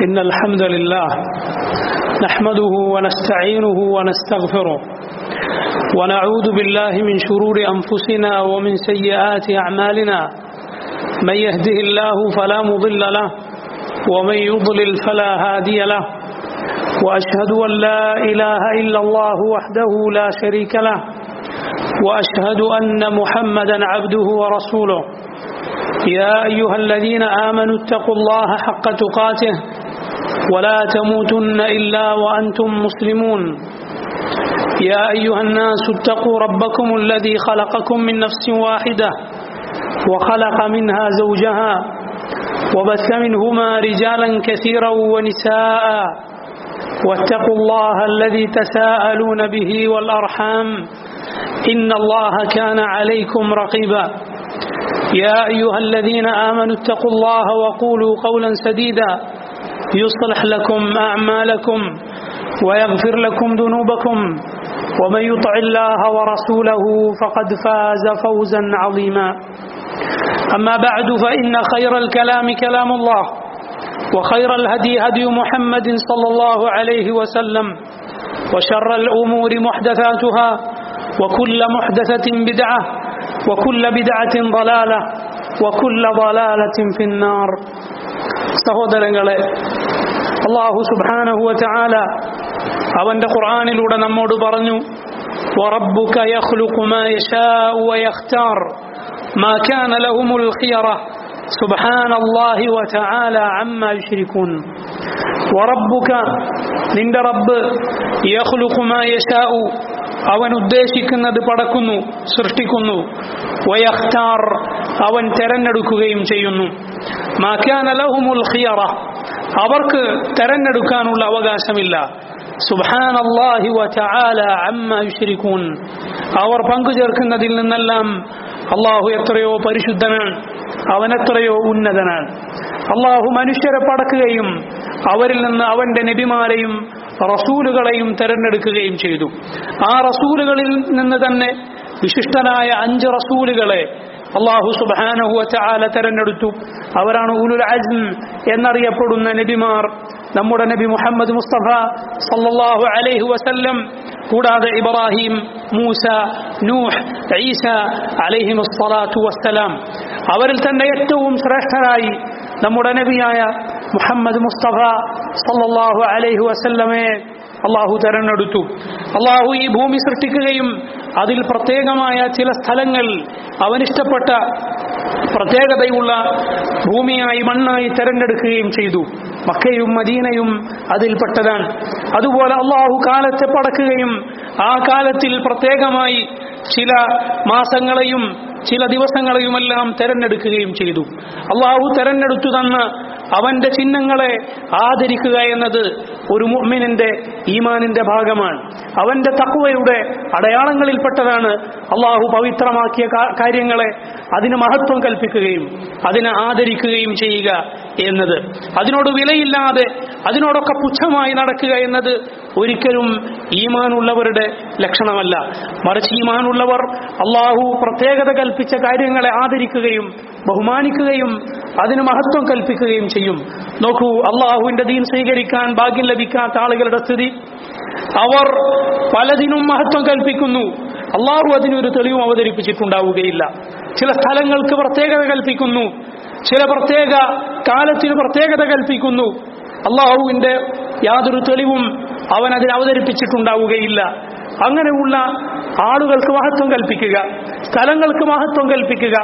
إن الحمد لله نحمده ونستعينه ونستغفره ونعوذ بالله من شرور أنفسنا ومن سيئات أعمالنا من يهده الله فلا مضل له ومن يضلل فلا هادي له وأشهد أن لا إله إلا الله وحده لا شريك له وأشهد أن محمدا عبده ورسوله يا أيها الذين آمنوا اتقوا الله حق تقاته ولا تموتن إلا وأنتم مسلمون يا أيها الناس اتقوا ربكم الذي خلقكم من نفس واحدة وخلق منها زوجها وبث منهما رجالا كثيرا ونساء واتقوا الله الذي تساءلون به والأرحام إن الله كان عليكم رقيبا يا أيها الذين آمنوا اتقوا الله وقولوا قولا سديدا يصلح لكم أعمالكم ويغفر لكم ذنوبكم ومن يطع الله ورسوله فقد فاز فوزا عظيما أما بعد فإن خير الكلام كلام الله وخير الهدي هدي محمد صلى الله عليه وسلم وشر الأمور محدثاتها وكل محدثة بدعة وكل بدعة ضلالة وكل ضلالة في النار സഹോദരങ്ങളെ അള്ളാഹു സുബാനഹുവ ചാല അവന്റെ ഖുർആാനിലൂടെ നമ്മോട് പറഞ്ഞു وربك يخلق ما يشاء ويختار ما كان لهم الخيرة سبحان الله وتعالى عما يشركون وربك നിന്റെ റബ്ബ് يخلق ما يشاء അവൻ ഉദ്ദേശിക്കുന്നത് പടക്കുന്നു സൃഷ്ടിക്കുന്നു വയഖ്താർ അവൻ തെരഞ്ഞെടുക്കുകയും ചെയ്യുന്നു മാക്കാനലഹുമുൽ ഖിയറ അവർക്ക് തെരഞ്ഞെടുക്കാനുള്ള അവകാശമില്ല സുബ്ഹാൻ അല്ലാഹി വതആല അമ്മ യുശ്രികൂൻ അവർ പങ്കുചേർക്കുന്നതിൽ നിന്നെല്ലാം അള്ളാഹു എത്രയോ പരിശുദ്ധനാണ് അവൻ എത്രയോ ഉന്നതനാണ് അള്ളാഹു മനുഷ്യരെ പടക്കുകയും അവരിൽ നിന്ന് അവന്റെ നബിമാരെയും റസൂലുകളെയും തെരഞ്ഞെടുക്കുകയും ചെയ്തു ആ റസൂലുകളിൽ നിന്ന് തന്നെ വിശിഷ്ടനായ അഞ്ച് റസൂലുകളെ അള്ളാഹു സുബാനഹു ചാല തെരഞ്ഞെടുത്തു അവരാണ് ഉലുൽ അസ്ം എന്നറിയപ്പെടുന്ന നബിമാർ നമ്മുടെ നബി മുഹമ്മദ് മുസ്തഫ സല്ലല്ലാഹു അലൈഹി വസല്ലം കൂടാതെ ഇബ്രാഹിം മൂസ നൂഹ് ഈസ അലൈഹി വസ്സലാത്തു വസ്സലാം അവരിൽ തന്നെ ഏറ്റവും ശ്രേഷ്ഠരായി നമ്മുടെ നബിയായ മുഹമ്മദ് മുസ്തഫ സല്ലല്ലാഹു അലൈഹി വസല്ലമയെ അള്ളാഹു തെരഞ്ഞെടുത്തു അള്ളാഹു ഈ ഭൂമി സൃഷ്ടിക്കുകയും അതിൽ പ്രത്യേകമായ ചില സ്ഥലങ്ങൾ അവനിഷ്ടപ്പെട്ട പ്രത്യേകതയുള്ള ഭൂമിയായി മണ്ണായി തെരഞ്ഞെടുക്കുകയും ചെയ്തു മക്കയും മദീനയും അതിൽപ്പെട്ടതാണ് അതുപോലെ അള്ളാഹു കാലത്തെ പടക്കുകയും ആ കാലത്തിൽ പ്രത്യേകമായി ചില മാസങ്ങളെയും ചില ദിവസങ്ങളെയുമെല്ലാം തെരഞ്ഞെടുക്കുകയും ചെയ്തു അള്ളാഹു തെരഞ്ഞെടുത്തു തന്ന അവന്റെ ചിഹ്നങ്ങളെ ആദരിക്കുക എന്നത് ഒരു മുഅ്മിനിന്റെ ഈമാനിന്റെ ഭാഗമാണ് അവന്റെ തക്വയുടെ അടയാളങ്ങളിൽപ്പെട്ടതാണ് അള്ളാഹു പവിത്രമാക്കിയ കാര്യങ്ങളെ അതിന് മഹത്വം കൽപ്പിക്കുകയും അതിനെ ആദരിക്കുകയും ചെയ്യുക എന്നത് അതിനോട് വിലയില്ലാതെ അതിനോടൊക്കെ പുച്ഛമായി നടക്കുക എന്നത് ഒരിക്കലും ഈമാനുള്ളവരുടെ ലക്ഷണമല്ല മറിച്ച് ഈമാനുള്ളവർ അള്ളാഹു പ്രത്യേകത കൽപ്പിച്ച കാര്യങ്ങളെ ആദരിക്കുകയും ബഹുമാനിക്കുകയും അതിന് മഹത്വം കൽപ്പിക്കുകയും ചെയ്യും നോക്കൂ അള്ളാഹുവിന്റെ ദീൻ സ്വീകരിക്കാൻ ഭാഗ്യം ലഭിക്കാത്ത ആളുകളുടെ സ്ഥിതി അവർ പലതിനും മഹത്വം കൽപ്പിക്കുന്നു അള്ളാഹു അതിനൊരു തെളിവും അവതരിപ്പിച്ചിട്ടുണ്ടാവുകയില്ല ചില സ്ഥലങ്ങൾക്ക് പ്രത്യേകത കൽപ്പിക്കുന്നു ചില പ്രത്യേക കാലത്തിന് പ്രത്യേകത കൽപ്പിക്കുന്നു അള്ളാഹുവിന്റെ യാതൊരു തെളിവും അവൻ അതിന് അവതരിപ്പിച്ചിട്ടുണ്ടാവുകയില്ല അങ്ങനെയുള്ള ആളുകൾക്ക് മഹത്വം കൽപ്പിക്കുക സ്ഥലങ്ങൾക്ക് മഹത്വം കൽപ്പിക്കുക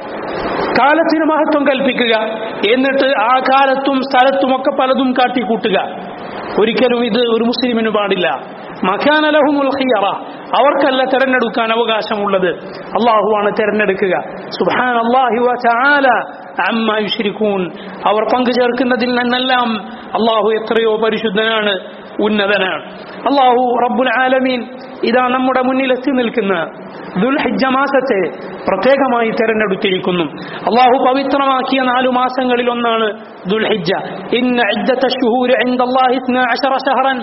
കാലത്തിന് മഹത്വം കൽപ്പിക്കുക എന്നിട്ട് ആ കാലത്തും സ്ഥലത്തുമൊക്കെ പലതും കാട്ടിക്കൂട്ടുക ഒരിക്കലും ഇത് ഒരു മുസ്ലിമിന് പാടില്ല മഖാനലഹുമുൽ ഖിയറ അവർക്കല്ല തെരഞ്ഞെടുക്കാൻ അവകാശമുള്ളത് അള്ളാഹുവാണ് തെരഞ്ഞെടുക്കുക സുബാൻ അള്ളാഹി വതആല അമ്മ യുശ്രിക്കൂൻ അവർ പങ്കുചേർക്കുന്നതിൽ നിന്നെല്ലാം അള്ളാഹു എത്രയോ പരിശുദ്ധനാണ് ഉന്നതനാണ് അള്ളാഹു റബ്ബുൽ ആലമീൻ ഇതാ നമ്മുടെ മുന്നിൽ എത്തി നിൽക്കുന്ന ദുൽഹിജ്ജ മാസത്തെ പ്രത്യേകമായി തെരഞ്ഞെടുത്തിരിക്കുന്നു അള്ളാഹു പവിത്രമാക്കിയ നാലു മാസങ്ങളിൽ ഒന്നാണ് ദുൽഹിജ്ജ ഇന്ന ഇദ്ദത്ത ശുഹൂരി ഇൻദല്ലാഹി 12 ശഹറൻ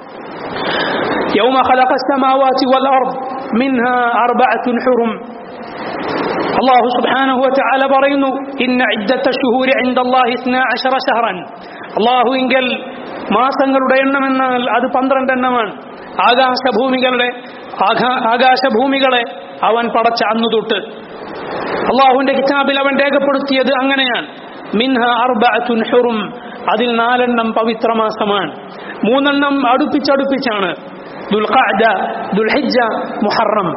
يوم خلق السماوات والأرض منها أربعة حرم അള്ളാഹു സുബ്ഹാനഹു വതആല പറയുന്നു ഇന്ന ഇദ്ദത്ത ശുഹൂരി ഇൻദല്ലാഹി 12 ശഹറൻ അള്ളാഹുവിങ്കൽ മാസങ്ങളുടെ എണ്ണം എന്നാൽ അത് പന്ത്രണ്ട് എണ്ണമാണ് ആകാശഭൂമികളുടെ ആകാ- ആകാശഭൂമികളെ അവൻ പടച്ച അന്നു തൊട്ട് അള്ളാഹുവിന്റെ കിതാബിൽ അവൻ രേഖപ്പെടുത്തിയത് അങ്ങനെയാണ് മിൻഹ അർബഅത്തുൻ ഹുറും അതിൽ നാലെണ്ണം പവിത്ര മാസമാണ് മൂന്നെണ്ണം അടുപ്പിച്ചടുപ്പിച്ചാണ് ദുൽഖഅദ ദുൽഹിജ്ജ മുഹറം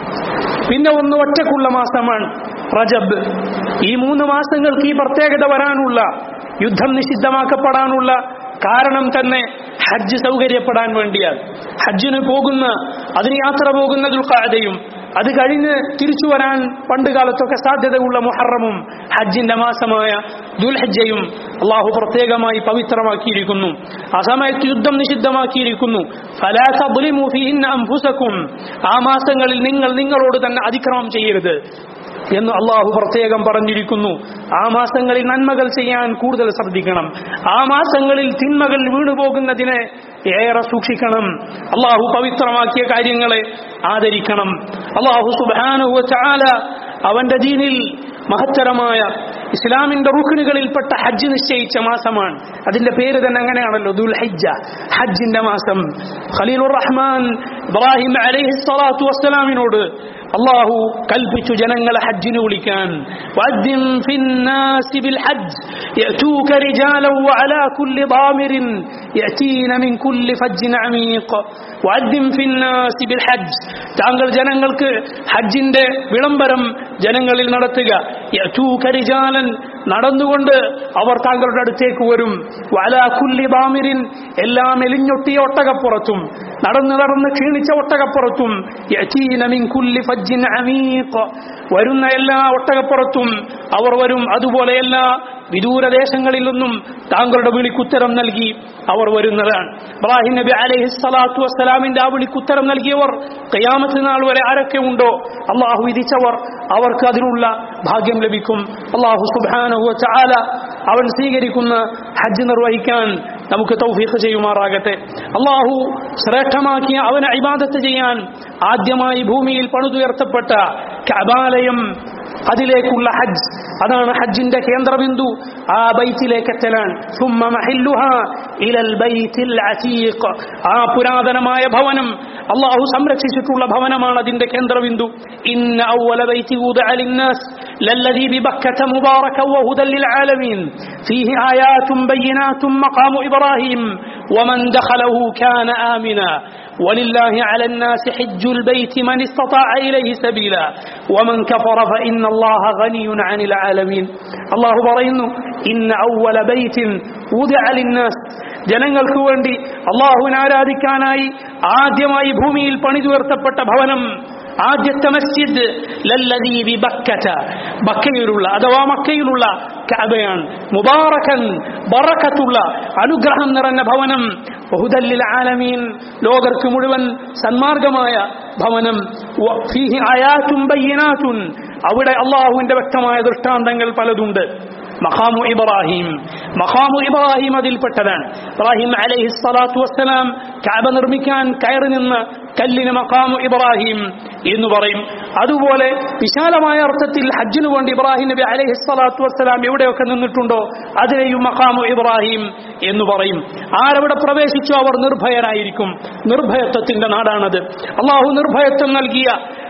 പിന്നെ ഒന്ന് ഒറ്റക്കുള്ള മാസമാണ് റജബ് ഈ മൂന്ന് മാസങ്ങൾക്ക് ഈ പ്രത്യേകത വരാനുള്ള യുദ്ധം നിഷിദ്ധമാക്കപ്പെടാനുള്ള കാരണം തന്നെ ഹജ്ജ് സൗകര്യപ്പെടാൻ വേണ്ടിയാണ് ഹജ്ജിന് പോകുന്ന അതിന് യാത്ര പോകുന്ന ദുൽഖാദയും അത് കഴിഞ്ഞ് തിരിച്ചു വരാൻ പണ്ട് കാലത്തൊക്കെ സാധ്യതയുള്ള മുഹറമും ഹജ്ജിന്റെ മാസമായ ദുൽഹജ്ജയും അള്ളാഹു പ്രത്യേകമായി പവിത്രമാക്കിയിരിക്കുന്നു ആ സമയത്ത് യുദ്ധം നിഷിദ്ധമാക്കിയിരിക്കുന്നു ഫലാ തദ്ലിമു ഫീഹിന്ന അൻഫുസക്കും ആ മാസങ്ങളിൽ നിങ്ങൾ നിങ്ങളോട് തന്നെ അതിക്രമം ചെയ്യരുത് എന്ന് അള്ളാഹു പ്രത്യേകം പറഞ്ഞിരിക്കുന്നു ആ മാസങ്ങളിൽ നന്മകൾ ചെയ്യാൻ കൂടുതൽ ശ്രദ്ധിക്കണം ആ മാസങ്ങളിൽ തിന്മകൾ വീണുപോകുന്നതിനെ ഏറെ സൂക്ഷിക്കണം അള്ളാഹു പവിത്രമാക്കിയ കാര്യങ്ങളെ ആദരിക്കണം അള്ളാഹു സുബാനുവ ചാല അവന്റെ ദീനിൽ മഹത്തരമായ ഇസ്ലാമിന്റെ റുഖിനുകളിൽപ്പെട്ട ഹജ്ജ് നിശ്ചയിച്ച മാസമാണ് അതിന്റെ പേര് തന്നെ അങ്ങനെയാണല്ലോ ദുൽ ഹജ്ജ ഹജ്ജിന്റെ മാസം ഖലീലുർ റഹ്മാൻ ഇബ്രാഹിം അലൈഹി സ്വലാത്തു വസ്സലാമിനോട് അള്ളാഹു കൽപ്പിച്ചു ജനങ്ങളെ ഹജ്ജിന് വിളിക്കാൻ വഅദ്ദിൻ ഫിന്നാസി ബിൽ ഹജ്ജ് യഅതൂക റിജാലൻ വഅലാ കുല്ലി ضامر يأتين من كل فج عميق വഅദ്ദിൻ ഫിന്നാസി ബിൽ ഹജ്ജ് താങ്കൾ ജനങ്ങൾക്ക് ഹജ്ജിന്റെ വിളംബരം ജനങ്ങളിൽ നടത്തുക യഅതൂക റിജാലൻ നടന്നുകൊണ്ട് അവർ താങ്കളുടെ അടുത്തേക്ക് വരും വഅലാ കുല്ലി ضامر എല്ലാ മെലിഞ്ഞൊട്ടിയ ഒട്ടകപ്പുറത്തും നടന്ന് നടന്ന് ക്ഷീണിച്ച ഒട്ടകപ്പുറത്തും യഅതീന മിൻ കുല്ലി ഫജ്ജിൻ അമീഖ് വരുന്ന എല്ലാ ഒട്ടകപ്പുറത്തും അവർ വരും അതുപോലെ എല്ലാ വിദൂരദേശങ്ങളിൽ നിന്നും താങ്കളുടെ വിളിക്കുത്തരം നൽകി അവർ വരുന്നതാണ് ഇബ്രാഹിം നബി അലൈഹി സ്വലാത്തു വസ്സലാമിന്റെ ആ വിളിക്കുത്തരം നൽകിയവർ കയാമത്ത് നാൾ വരെ ആരൊക്കെ ഉണ്ടോ അള്ളാഹു വിധിച്ചവർ അവർക്ക് അതിനുള്ള ഭാഗ്യം ലഭിക്കും അള്ളാഹു സുബാനഹു ചാല അവൻ സ്വീകരിക്കുന്ന ഹജ്ജ് നിർവഹിക്കാൻ നമുക്ക് തൗഫീഖ് ചെയ്യുമാറാകട്ടെ അള്ളാഹു ശ്രേഷ്ഠമാക്കിയ അവനെ ഇബാദത്ത് ചെയ്യാൻ ആദ്യമായി ഭൂമിയിൽ പണിതുയർത്തപ്പെട്ട കബാലയം അതിലേക്കുള്ള ഹജ്ജ് അതാണ് ഹജ്ജിന്റെ കേന്ദ്രബിന്ദു ആ ബൈത്തിലേക്ക് എത്തലാണ് ثم محلها إلى البيت العتيق ആ പുരാതനമായ ഭവനം അള്ളാഹു സംരക്ഷിച്ചിട്ടുള്ള ഭവനമാണ് അതിന്റെ കേന്ദ്രബിന്ദു ഇന്ന أول بيت وضع للناس للذي ببكة مباركا وهدى للعالمين فيه آيات بينات مقام إبراهيم ومن دخله كان آمنا ولله على الناس حج البيت من استطاع إليه سبيلا ومن كفر فإن الله غني عن العالمين الله പറയുന്നു إن أول بيت وضع للناس ജനങ്ങൾക്ക് വേണ്ടി അള്ളാഹുവിനെ ആരാധിക്കാനായി ആദ്യമായി ഭൂമിയിൽ പണിതുയർത്തപ്പെട്ട ഭവനം ആദ്യത്തെ മസ്ജിദ് ലല്ലദീ ബി ബക്കത ബക്കയിലുള്ള അഥവാ മക്കയിലുള്ള കഅബയാണ് മുബാറകൻ ബറക്കത്തുള്ള അനുഗ്രഹം നിറഞ്ഞ ഭവനം ബഹുദല്ലിൽ ആലമീൻ ലോകർക്ക് മുഴുവൻ സന്മാർഗമായ ഭവനം വ- ഫീഹി ആയാത്തും ബയ്യനാത്തുൻ അവിടെ അള്ളാഹുവിന്റെ വ്യക്തമായ ദൃഷ്ടാന്തങ്ങൾ പലതുണ്ട് മഖാമു ഇബ്രാഹിം മഖാമു ഇബ്രാഹിം അതിൽപ്പെട്ടതാണ് ഇബ്രാഹിം അലൈഹി സ്വലാത്തു വസ്സലാം കാബ നിർമ്മിക്കാൻ കയറി നിന്ന് കല്ലിന് മഖാമു ഇബ്രാഹിം എന്ന് പറയും അതുപോലെ വിശാലമായ അർത്ഥത്തിൽ ഹജ്ജിനു വേണ്ടി ഇബ്രാഹിം നബി അലൈഹി സ്വലാത്തു വസ്സലാം എവിടെയൊക്കെ നിന്നിട്ടുണ്ടോ അതിനെയും മഖാമു ഇബ്രാഹിം എന്ന് പറയും ആരവിടെ പ്രവേശിച്ചു അവർ നിർഭയരായിരിക്കും നിർഭയത്വത്തിന്റെ നാടാണത് അള്ളാഹു നിർഭയത്വം നൽകിയ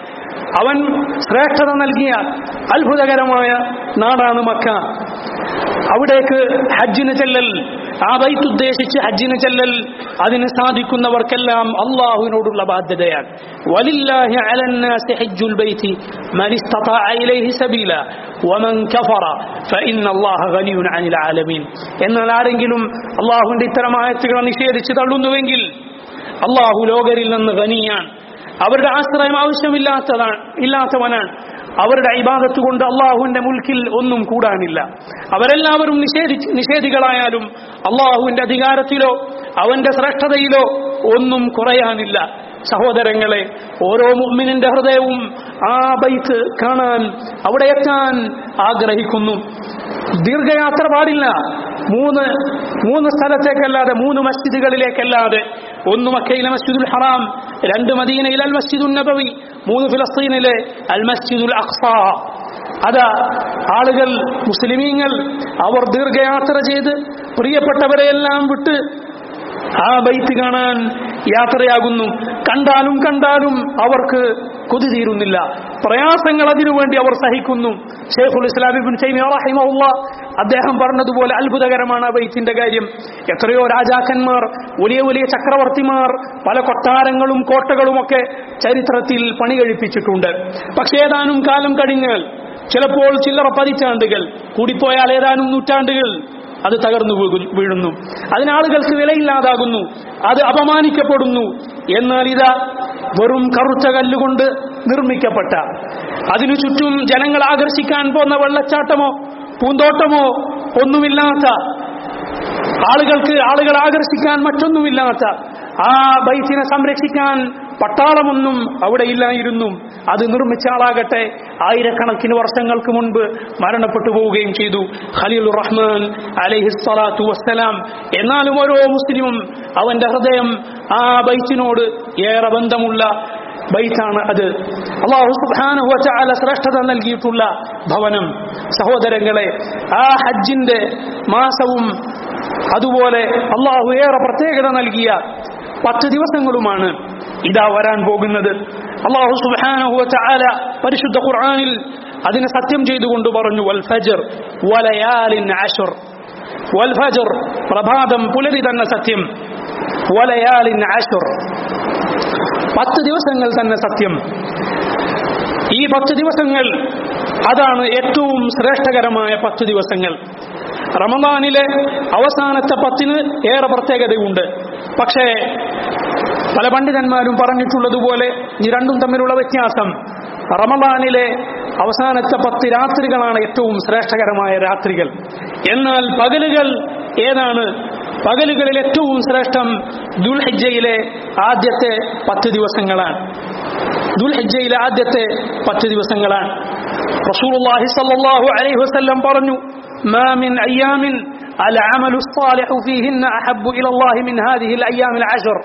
അവൻ ശ്രേഷ്ഠത നൽകിയ അത്ഭുതകരമായ നാടാണ് മക്ക അവിടേക്ക് ഹജ്ജിന് ചെല്ലൽ ആ ബൈത്ത് ഉദ്ദേശിച്ച് ഹജ്ജിന് ചെല്ലൽ അതിന് സാധിക്കുന്നവർക്കെല്ലാം അള്ളാഹുവിനോടുള്ള ബാധ്യതയാണ് വലില്ലാഹി അലന്നാസി ഹജ്ജുൽ ബൈത്തി മൻ ഇസ്തതാഅ ഇലൈഹി സബീല വമൻ കഫറ ഫഇന്ന അല്ലാഹ ഗനിയുൻ അനിൽ ആലമീൻ എന്നാൽ ആരെങ്കിലും അള്ളാഹുവിന്റെ ഇത്തരം ആയത്തുകളെ നിഷേധിച്ച് തള്ളുന്നുവെങ്കിൽ അള്ളാഹു ലോകരിൽ നിന്ന് ഗനിയാണ് അവരുടെ ആശ്രയം ആവശ്യമില്ലാത്തതാണ് ഇല്ലാത്തവനാണ് അവരുടെ ഇബാദത്ത് കൊണ്ട് അള്ളാഹുവിന്റെ മുൽക്കിൽ ഒന്നും കൂടാനില്ല അവരെല്ലാവരും നിഷേധി നിഷേധികളായാലും അള്ളാഹുവിന്റെ അധികാരത്തിലോ അവന്റെ ശ്രേഷ്ഠതയിലോ ഒന്നും കുറയാനില്ല സഹോദരങ്ങളെ ഓരോ മുഅ്മിനിന്റെ ഹൃദയവും ആ ബൈത്ത് കാണാൻ അവിടെ എത്താൻ ആഗ്രഹിക്കുന്നു ദീർഘയാത്ര പാടില്ല മൂന്ന് മൂന്ന് സ്ഥലത്തേക്കല്ലാതെ മൂന്ന് മസ്ജിദുകളിലേക്കല്ലാതെ ഒന്ന് മക്കയിലെ മസ്ജിദുൽ ഹറാം രണ്ട് മദീനയിലെ അൽ മസ്ജിദുൽ നബവി മൂന്ന് ഫിലസ്തീനിലെ അൽ മസ്ജിദുൽ അഖ്സ അതാ ആളുകൾ മുസ്ലിമീങ്ങൾ അവർ ദീർഘയാത്ര ചെയ്ത് പ്രിയപ്പെട്ടവരെയെല്ലാം വിട്ട് ആ ബൈത്ത് കാണാൻ യാത്രയാകുന്നു കണ്ടാലും കണ്ടാലും അവർക്ക് കൊതി തീരുന്നില്ല പ്രയാസങ്ങൾ അതിനുവേണ്ടി അവർ സഹിക്കുന്നു ഷെയ്ഖുൽ ഇസ്ലാം ഇബ്നു തൈമിയ്യ റഹിമഹുല്ലാ അദ്ദേഹം പറഞ്ഞതുപോലെ അത്ഭുതകരമാണ് ആ ബൈത്തിന്റെ കാര്യം എത്രയോ രാജാക്കന്മാർ വലിയ വലിയ ചക്രവർത്തിമാർ പല കൊട്ടാരങ്ങളും കോട്ടകളുമൊക്കെ ചരിത്രത്തിൽ പണി കഴിപ്പിച്ചിട്ടുണ്ട് പക്ഷേ ഏതാനും കാലം കഴിഞ്ഞാൽ ചിലപ്പോൾ ചില്ലറ പതിറ്റാണ്ടുകൾ കൂടിപ്പോയാൽ ഏതാനും നൂറ്റാണ്ടുകൾ അത് തകർന്നു വീഴു- വീഴുന്നു അതിനാളുകൾക്ക് വിലയില്ലാതാകുന്നു അത് അപമാനിക്കപ്പെടുന്നു എന്നാൽ ഇതാ വെറും കറുത്ത കല്ലുകൊണ്ട് നിർമ്മിക്കപ്പെട്ട അതിനു ചുറ്റും ജനങ്ങൾ ആകർഷിക്കാൻ പോന്ന വെള്ളച്ചാട്ടമോ പൂന്തോട്ടമോ ഒന്നുമില്ലാത്ത ആളുകൾക്ക് ആളുകൾ ആകർഷിക്കാൻ മറ്റൊന്നുമില്ലാത്ത ആ ബൈത്തിനെ സംരക്ഷിക്കാൻ പട്ടാളമൊന്നും അവിടെ ഇല്ലായിരുന്നു അത് നിർമ്മിച്ച ആളാകട്ടെ ആയിരക്കണക്കിന് വർഷങ്ങൾക്ക് മുൻപ് മരണപ്പെട്ടു പോവുകയും ചെയ്തു ഖലീൽ റഹ്മാൻ അലഹിസ്വലാത്തു വസ്സലാം എന്നാലും ഓരോ മുസ്ലിമും അവന്റെ ഹൃദയം ആ ബൈത്തിനോട് ഏറെ ബന്ധമുള്ള ബൈത്താണ് അത് അള്ളാഹു സുബ്ഹാനഹു വതആല ശ്രേഷ്ഠത നൽകിയിട്ടുള്ള ഭവനം സഹോദരങ്ങളെ ആ ഹജ്ജിന്റെ മാസവും അതുപോലെ അള്ളാഹു ഏറെ പ്രത്യേകത നൽകിയ പത്ത് ദിവസങ്ങളുമാണ് ഇതാ വരാൻ പോകുന്നത് അള്ളാഹു സുബ്ഹാനഹു വതആല പരിശുദ്ധ ഖുർആനിൽ അതിനെ സത്യം ചെയ്തുകൊണ്ട് പറഞ്ഞു വൽ ഫജ്ർ വലയാലിൻ അശ്ർ വൽ ഫജ്ർ പ്രഭാതം പുലരി തന്നെ സത്യം വലയാലിൻ അശ്ർ പത്ത് ദിവസങ്ങൾ തന്നെ സത്യം ഈ പത്ത് ദിവസങ്ങൾ അതാണ് ഏറ്റവും ശ്രേഷ്ഠകരമായ പത്ത് ദിവസങ്ങൾ റമദാനിലെ അവസാനത്തെ പത്തിന് ഏറെ പ്രത്യേകതയുണ്ട് പക്ഷേ പല പണ്ഡിതന്മാരും പറഞ്ഞിട്ടുള്ളതുപോലെ ഈ രണ്ടും തമ്മിലുള്ള വ്യത്യാസം റമദാനിലെ അവസാനത്തെ പത്ത് രാത്രികളാണ് ഏറ്റവും ശ്രേഷ്ഠകരമായ രാത്രികൾ എന്നാൽ പകലുകൾ ഏതാണ് പകലുകളിൽ ഏറ്റവും ശ്രേഷ്ഠം ദുൽഹിജയിലെ ആദ്യത്തെ പത്ത് ദിവസങ്ങളാണ് ദുൽഹിജയിലെ ആദ്യത്തെ പത്ത് ദിവസങ്ങളാണ് റസൂലുള്ളാഹി സ്വല്ലല്ലാഹു അലൈഹി വസല്ലം പറഞ്ഞു ما من أيام العمل الصالح فيهن أحب إلى الله من هذه الأيام العشر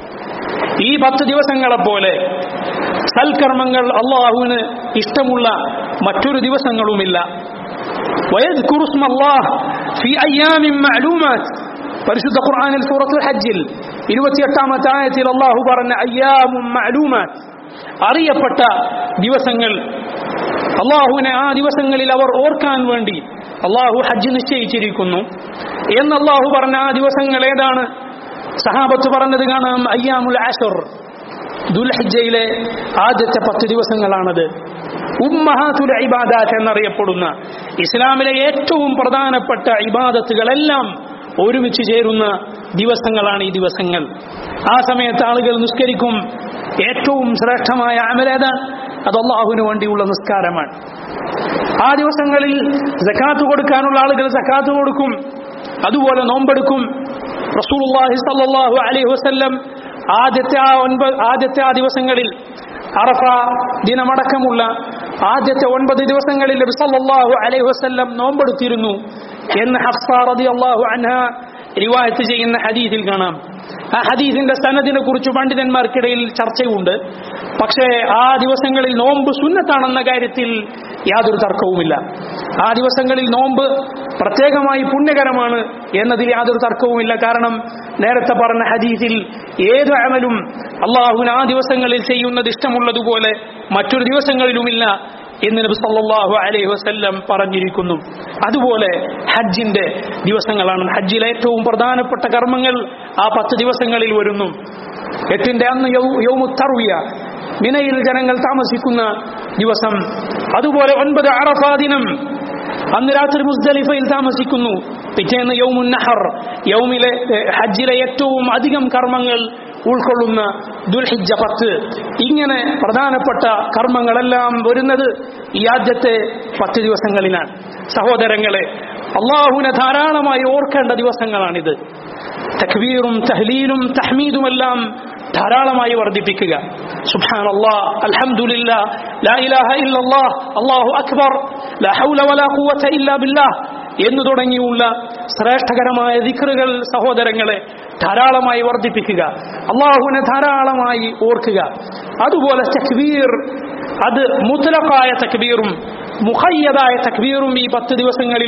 ഈ പത്ത് ദിവസങ്ങളെ പോലെ സൽക്കർമ്മങ്ങൾ അള്ളാഹുവിന് ഇഷ്ടമുള്ള മറ്റൊരു ദിവസങ്ങളുമില്ല ويذكر اسم الله في أيام معلومات പരിശുദ്ധ ഖുർആനിൽ സൂറത്തുൽ ഹജ്ജിൽ ഇരുപത്തിയെട്ടാമത്തെ ആയത്തിൽ അള്ളാഹു പറഞ്ഞ അയ്യാമും മഅലൂമാത്ത് അറിയപ്പെട്ട ദിവസങ്ങൾ അള്ളാഹുവിനെ ആ ദിവസങ്ങളിൽ അവർ ഓർക്കാൻ വേണ്ടി അള്ളാഹു ഹജ്ജ് നിശ്ചയിച്ചിരിക്കുന്നു എന്ന് അള്ളാഹു പറഞ്ഞ ആ ദിവസങ്ങൾ ഏതാണ് സഹാബത്ത് പറഞ്ഞത് കാണാം അയ്യാമുൽ ആഷർ ദുൽഹജ്ജയിലെ ആദ്യത്തെ പത്ത് ദിവസങ്ങളാണത് ഉമ്മഹാത്തുൽ ഇബാദാത്ത് എന്നറിയപ്പെടുന്ന ഇസ്ലാമിലെ ഏറ്റവും പ്രധാനപ്പെട്ട ഇബാദത്തുകളെല്ലാം ഒരുമിച്ച് ചേരുന്ന ദിവസങ്ങളാണ് ഈ ദിവസങ്ങൾ ആ സമയത്ത് ആളുകൾ നിസ്കരിക്കും ഏറ്റവും ശ്രേഷ്ഠമായ അമലേതാണ് അത് അള്ളാഹുവിന് വേണ്ടിയുള്ള നിസ്കാരമാണ് ആ ദിവസങ്ങളിൽ സക്കാത്ത് കൊടുക്കാനുള്ള ആളുകൾ സക്കാത്ത് കൊടുക്കും അതുപോലെ നോമ്പെടുക്കും റസൂലുള്ളാഹി സ്വല്ലല്ലാഹു അലൈഹി വസല്ലം ആദ്യത്തെ ആ ഒൻപത് ആദ്യത്തെ ആ ദിവസങ്ങളിൽ അറഫ ദിനമടക്കമുള്ള ആദ്യത്തെ ഒൻപത് ദിവസങ്ങളിൽ നബി സല്ലല്ലാഹു അലൈഹി വസല്ലം നോമ്പെടുത്തിരുന്നു എന്ന് ഹഫ്സ റളിയല്ലാഹു അൻഹ റിവായത്ത് ചെയ്യുന്ന ഹദീസിൽ കാണാം ആ ഹദീസിന്റെ സനദിനെ കുറിച്ച് പണ്ഡിതന്മാർക്കിടയിൽ ചർച്ചയുണ്ട് പക്ഷേ ആ ദിവസങ്ങളിൽ നോമ്പ് സുന്നത്താണെന്ന കാര്യത്തിൽ യാതൊരു തർക്കവുമില്ല ആ ദിവസങ്ങളിൽ നോമ്പ് പ്രത്യേകമായി പുണ്യകരമാണ് എന്നതിൽ യാതൊരു തർക്കവുമില്ല കാരണം നേരത്തെ പറഞ്ഞ ഹദീസിൽ ഏത് അമലും അള്ളാഹുവിന് ആ ദിവസങ്ങളിൽ ചെയ്യുന്നത് ഇഷ്ടമുള്ളതുപോലെ മറ്റൊരു ദിവസങ്ങളിലുമില്ല എന്ന് നബി സല്ലല്ലാഹു അലൈഹി വസല്ലം പറഞ്ഞിരിക്കുന്നു അതുപോലെ ഹജ്ജിന്റെ ദിവസങ്ങളാണ് ഹജ്ജിലെ ഏറ്റവും പ്രധാനപ്പെട്ട കർമ്മങ്ങൾ ആ പത്ത് ദിവസങ്ങളിൽ വരുന്നു എട്ടിന്റെ അന്ന് യൗ- യൗമു തർവിയ മിനയിൽ ജനങ്ങൾ താമസിക്കുന്ന ദിവസം അതുപോലെ ഒൻപത് അറഫാ ദിനം അന്ന് രാത്രി മുസ്ദലിഫയിൽ താമസിക്കുന്നു പിറ്റേന്ന് യൗമുൻ നഹർ യൗമിലെ ഏഹ്, ഹജ്ജിലെ ഏറ്റവും അധികം കർമ്മങ്ങൾ ഉൾക്കൊള്ളുന്ന ദുൽഹിജ്ജ പത്ത് ഇങ്ങനെ പ്രധാനപ്പെട്ട കർമ്മങ്ങളെല്ലാം വരുന്നത് ഈ ആദ്യത്തെ പത്ത് ദിവസങ്ങളിലാണ് സഹോദരങ്ങളെ അള്ളാഹുവിനെ ധാരാളമായി ഓർക്കേണ്ട ദിവസങ്ങളാണിത് തക്ബീറും തഹ്ലീലും തഹ്മീദുമെല്ലാം ധാരാളമായി വർദ്ധിപ്പിക്കുക സുബ്ഹാൻ അല്ലാഹ് അൽഹംദുലില്ലാ ലാ ഇലാഹ ഇല്ലല്ലാഹ് അല്ലാഹു അക്ബർ ലാ ഹൗല വലാ ഖുവത ഇല്ലാ ബില്ലാഹ് എന്ന് തുടങ്ങിയുള്ള ശ്രേഷ്ഠകരമായ ദിക്റുകൾ സഹോദരങ്ങളെ ധാരാളമായി വർദ്ധിപ്പിക്കുക അള്ളാഹുവിനെ ധാരാളമായി ഓർക്കുക അതുപോലെ തക്ബീർ അത് മുത്തലക്കായ തക്ബീറും മുഖയ്യതായ തക്ബീറും ഈ പത്ത് ദിവസങ്ങളിലും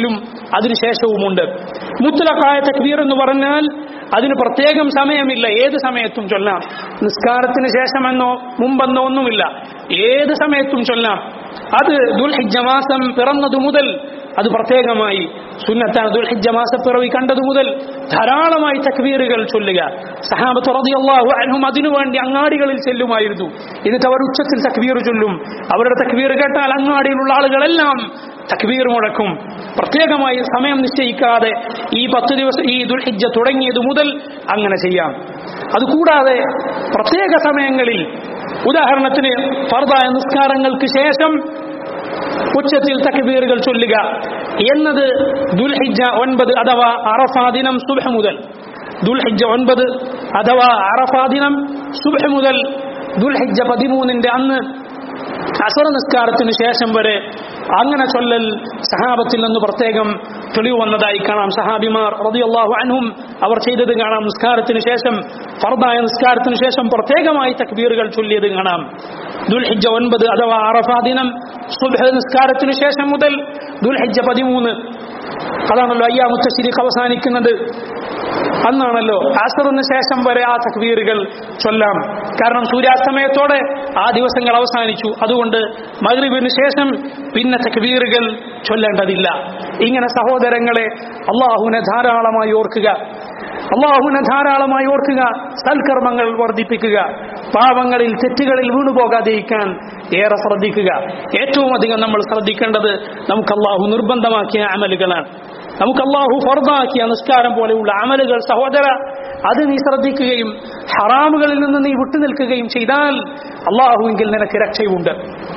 അതിനുശേഷവുമുണ്ട് മുത്തലക്കായ തക്ബീർ എന്ന് പറഞ്ഞാൽ അതിന് പ്രത്യേകം സമയമില്ല ഏത് സമയത്തും ചൊല്ലാം നിസ്കാരത്തിന് ശേഷമെന്നോ മുമ്പെന്നോ ഒന്നുമില്ല ഏത് സമയത്തും ചൊല്ലാം അത് ദുൽഹിജ്ജ മാസം പിറന്നതു മുതൽ അത് പ്രത്യേകമായി സുന്നത്താണ് ദുൽഹിജ്ജ മാസപ്പിറവി കണ്ടതു മുതൽ ധാരാളമായി തക്ബീറുകൾ ചൊല്ലുക സഹാബത്ത് റളിയല്ലാഹു അൻഹും അതിനുവേണ്ടി അങ്ങാടികളിൽ ചെല്ലുമായിരുന്നു എന്നിട്ട് അവർ ഉച്ചത്തിൽ തക്ബീർ ചൊല്ലും അവരുടെ തക്ബീർ കേട്ടാൽ അങ്ങാടിയിലുള്ള ആളുകളെല്ലാം തക്ബീർ മുഴക്കും പ്രത്യേകമായി സമയം നിശ്ചയിക്കാതെ ഈ പത്ത് ദിവസം ഈ ദുൽഹിജ്ജ തുടങ്ങിയത് മുതൽ അങ്ങനെ ചെയ്യാം അതുകൂടാതെ പ്രത്യേക സമയങ്ങളിൽ ഉദാഹരണത്തിന് ഫർദായ നിസ്കാരങ്ങൾക്ക് ശേഷം ഉച്ചത്തിൽ തക്ബീറുകൾ ചൊല്ലുക എന്നത് ദുൽഹിജ്ജ ഒൻപത് അഥവാ അറഫാ ദിനം സുബഹ മുതൽ ദുൽഹിജ്ജ ഒൻപത് അഥവാ അറഫാ ദിനം സുബഹ മുതൽ ദുൽഹിജ്ജ പതിമൂന്നിന്റെ അന്ന് അസറ നിസ്കാരത്തിന് ശേഷം വരെ അങ്ങനെ ചൊല്ലൽ സഹാബത്തിൽ നിന്ന് പ്രത്യേകം തെളിവ് വന്നതായി കാണാം സഹാബിമാർ റളിയല്ലാഹു അൻഹും അവർ ചെയ്തത് കാണാം നിസ്കാരത്തിന് ശേഷം ഫർദായ നിസ്കാരത്തിന് ശേഷം പ്രത്യേകമായി തക്ബീറുകൾ ചൊല്ലിയത് കാണാം ദുൽഹിജ്ജ ഒൻപത് അഥവാ അറഫാ ദിനം സുബ്ഹ നിസ്കാരത്തിന് ശേഷം മുതൽ ദുൽഹിജ്ജ പതിമൂന്ന് അതാണല്ലോ അയ്യാമുത്ത ശരിക്ക് അവസാനിക്കുന്നത് അന്നാണല്ലോ അസറിന് ശേഷം വരെ ആ തക്ബീറുകൾ ചൊല്ലാം കാരണം സൂര്യാസ്തമയത്തോടെ ആ ദിവസങ്ങൾ അവസാനിച്ചു അതുകൊണ്ട് മഗ്രിബിന് ശേഷം പിന്നെ തക്ബീറുകൾ ചൊല്ലേണ്ടതില്ല ഇങ്ങനെ സഹോദരങ്ങളെ അള്ളാഹുവിനെ ധാരാളമായി ഓർക്കുക അള്ളാഹുവിനെ ധാരാളമായി ഓർക്കുക സൽക്കർമ്മങ്ങൾ വർദ്ധിപ്പിക്കുക പാവങ്ങളിൽ തെറ്റുകളിൽ വീണുപോകാതിരിക്കാൻ ഏറെ ശ്രദ്ധിക്കുക ഏറ്റവും അധികം നമ്മൾ ശ്രദ്ധിക്കേണ്ടത് നമുക്ക് അള്ളാഹു നിർബന്ധമാക്കിയ അമലുകളാണ് നമുക്ക് അള്ളാഹു ഫർദാക്കിയ നിസ്കാരം പോലെയുള്ള അമലുകൾ സഹോദര അത് നീ ശ്രദ്ധിക്കുകയും ഹറാമുകളിൽ നിന്ന് നീ വിട്ടുനിൽക്കുകയും ചെയ്താൽ അള്ളാഹുവെങ്കിൽ നിനക്ക് രക്ഷയുണ്ട്